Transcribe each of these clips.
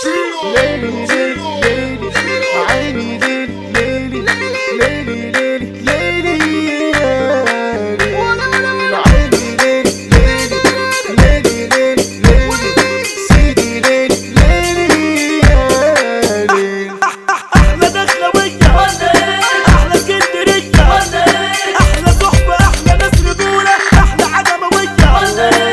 ليلي ليلي ليلي عيني ليلي ليلي ليلي ليلي ليلي يا ليلي عيني ليلي ليلي ليلي ليلي ليلي سيدي ليلي ليلي يا ليلي احلى دخلوية احلى اسكندرية احلى صحبة احلى ناس رجولة احلى عجموية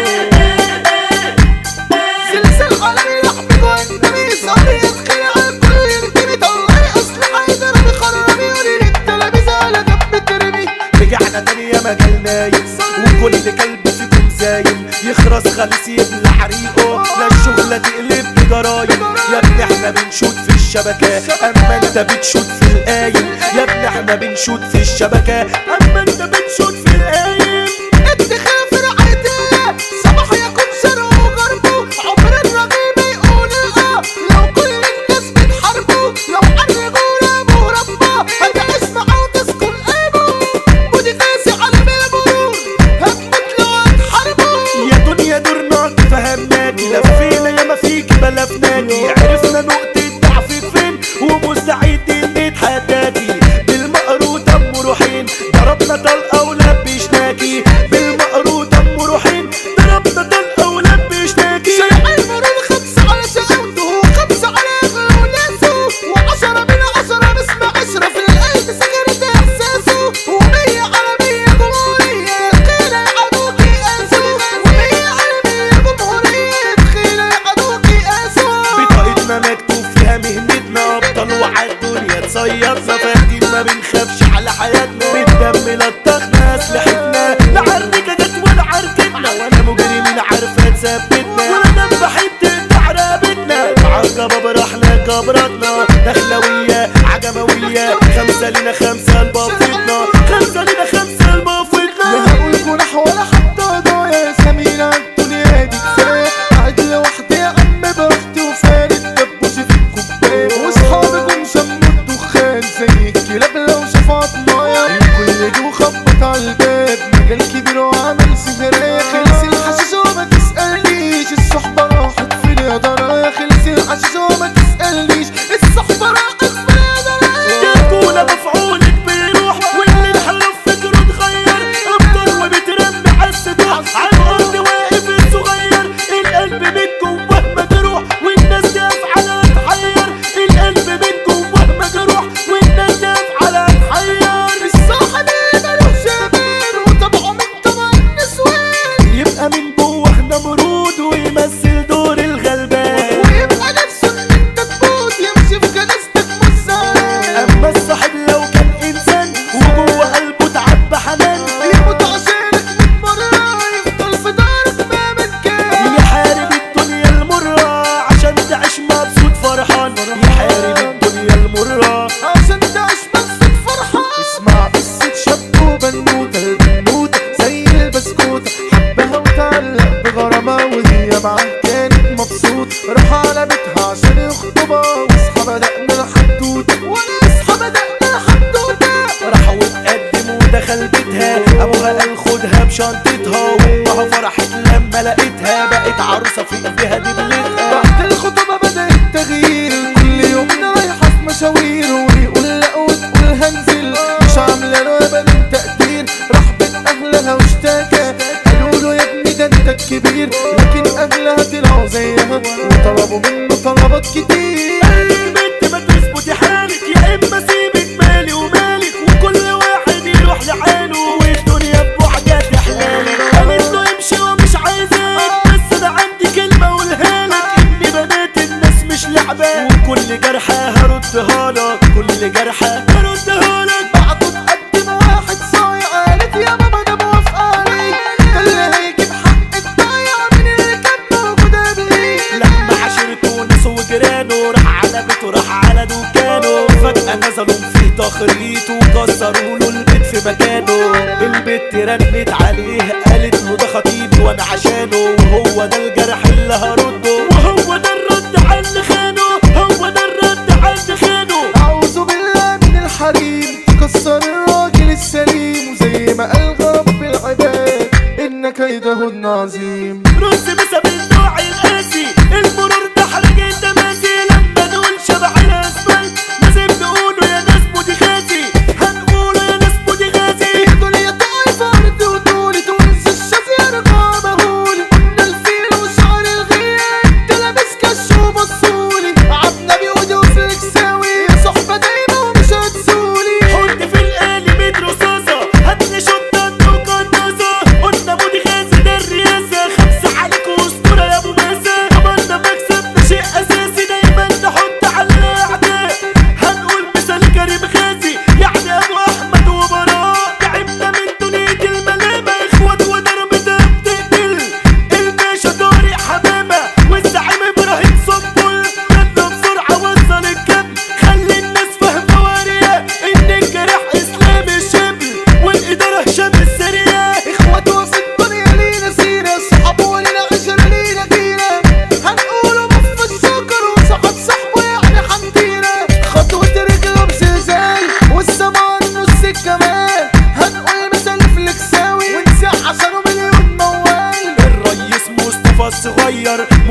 سلسل عالمي لحبك والنبي صلي يدخل على كل يركني طلعي اصل حيدر بخرمي وليل التلاميذ على جنب ترمي رجعنا تاني يا مجال نايم وكل كلب فيكم زايم يخرس خالص يبلع ريقه لا الشغلة تقلب بجرايم يا ابني احنا بنشوت في الشبكة اما انت بتشوت في القايم يا ابني احنا بنشوت في الشبكة اما انت بتشوت في القايم ادخل في رعايتي صباح يكون شرق وغربه عمر الرغيب يقول اه لو كل الناس بتحاربه لو عرجونا مربى هتعيش معاه وتسكن قلبه ودي قاسي على المرور هتموت لو هتحاربه يا دنيا دورنا فهمناكي لفينا ياما فيك بلفناكي عرفنا نقطة ضعفك فين ومستعدين نتحداكي بالمقروطة ام روحين ضربنا طلقة ولبشناكي بالمقروطة ام روحين ضربنا طلقة ولبشناكي شارع المرور خمسة على شقاوته وخمسة على أغلى وناسه وعشرة من عشرة باسم عشرة في القلب سكنت إحساسه ومية على مية جمهورية الخيلة يعادوك يقاسوا ومية على مية جمهورية الخيلة يعادوك يقاسوا بطاقتنا مكتوب فيها مهنتنا ابطال وعلى الدنيا تصيرنا فاكرين ما بنخافش على حياتنا بالدم لطخنا اسلحتنا لا عركة جت ولا عركتنا وانا مجرمين عارفة تثبتنا ولا دبحين تقطع رقبتنا معجبة براحنا كبرتنا دخلوية عجموية خمسة لينا خمسة لبافتنا خمسة لينا خمسة لبافتنا لا هقول جناح ولا حتى ضايع سمينة الدنيا دي كفاية قاعد لوحدي يا عم براحتي وفارد دبوسي في الكوباية واصحابي جم شموا الدخان زي الكلاب لو شافوا عضمايا الكل جو خبط على الباب مجال كبير وعمل سهرية خلص الحشيش وما تسألنيش الصحبة راحت فين يا ضرايا خلص الحشيش وما تسألنيش الصحبة راحت فين يا ضرايا رجولة مفعولك بيروح واللي انحرف فكره اتغير افضل وبترمي حسده على الارض واقف الصغير القلب من جواه مجروح والناس على تحير القلب من جواه مجروح والناس على تحير الصاحب اللي ملوش امان وطبعه من طبع النسوان يبقى من جواه نمرود ويمثل دور الغلبان ويبقى نفسه ان انت تموت يمشي في جنازتك مزان اما الصاحب لو كان انسان وجوه قلبه تعب حنان يموت عشانك من مرة يفضل في دارك مهما كان يحارب الدنيا المرة عشان تعيش مبسوط فرحان يحارب الدنيا المرة عشان تعيش مبسوط فرحان اسمع قصة شاب وبنوتة البنوتة زي البسكوتة حبها وتعلق بغرامة وهي معاه كانت مبسوط راح على بيتها عشان يخطبها واصحى بدأنا الحدوتة واصحى بدأنا الحدوتة راح واتقدم ودخل بيتها ابوها قال خدها بشنطتها وامها فرحت لما لقيتها بقت عروسة في ايديها دبلتها بعد الخطوبة بدأ التغيير كل يوم رايحة في مشاوير ويقول لا وتقول هنزل مش عاملة له ابدا تقدير راح بيت اهلها واشتكى قالوا له يا ابني ده انت الكبير لكن اهلها طلعوا زيها وطلبوا منه طلبات كتير البنت ما تظبطي حالك يا اما سيبك مالي ومالك وكل واحد يروح لحاله والدنيا بوحدة تحلالك قالت له امشي ومش عايزاك بس انا عندي كلمة اقولها لك اني بنات الناس مش لعبة وكل جرحى هردها لك كل جرحى هردها لك بعده تقدم واحد صايع قالت يا ماما ده موافقة عليه ده اللي هيجيب حق الضايع من اللي كان موجود قبليه لما عشرته ناس وجيرانه راح على بيته راح على دكانه فجأة نزلوا فيه تخريط وكسروا له البيت في مكانه البت رنت عليه قالت له ده خطيبي وانا عشانه وهو ده الجرح اللي هرده وهو ده الرد على اللي خانه هو ده الرد على اللي خانه أعوذ بالله من الحريم كسر الراجل السليم وزي ما قال رب العباد إن كيدهن عظيم رز بسبب النوع القاسي المرور ده حرج التماثيل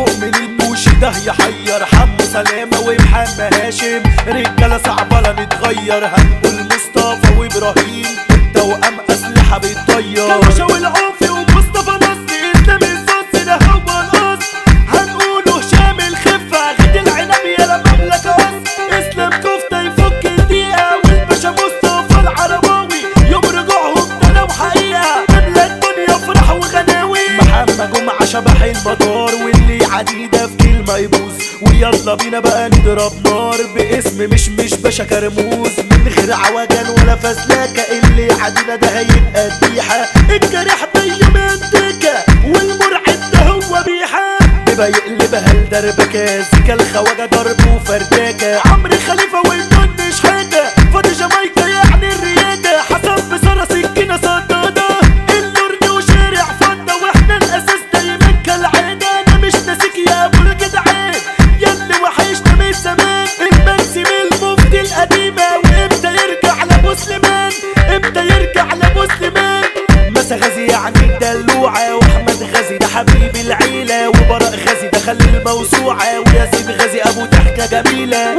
مؤمن البوشي ده يحير حمو سلامة ومحمد هاشم رجالة صعبة لا نتغير هنقول مصطفى وابراهيم توأم أسلحة بتطير كبشة والعوفي ومصطفى نصر اسلام الصوص ده هو القص هنقوله هشام الخفة غد العنب يا مملكة قص اسلام كفتة يفك الدقيقة والباشا مصطفى العرباوي يوم رجوعهم ده لو حقيقة نملى الدنيا فرح وغناوي محمد جمعة شبح المطار واللي عديدة في كلمة يبوظ ويلا بينا بقى نضرب نار باسم مش مش باشا كرموز من غير عوجل ولا فسلاكة اللي عدينا ده هيبقى ذبيحة الجريح بيا منتكة والمرعب ده هو بيحة بيبقى يقلبها لدربكة زيكا الخواجة ضرب وفرداكة عمرو خليفة والدنش حاجة فاضي جامايكا يعني الرياجة حسن بسرعة سكينة صدادة اللورد وشارع فضة واحنا الاساس دايما كالعادة انا مش ناسيك يا ابو الجدعان ياللي وحشنا من زمان المنسي من المفتي القديمة وامتى يرجع لمسلمان امتى يرجع لمسلمان مسا غازي يعني الدلوعة واحمد غازي ده حبيب العيلة وبراء غازي ده خلي الموسوعة وياسين غازي ابو ضحكة جميلة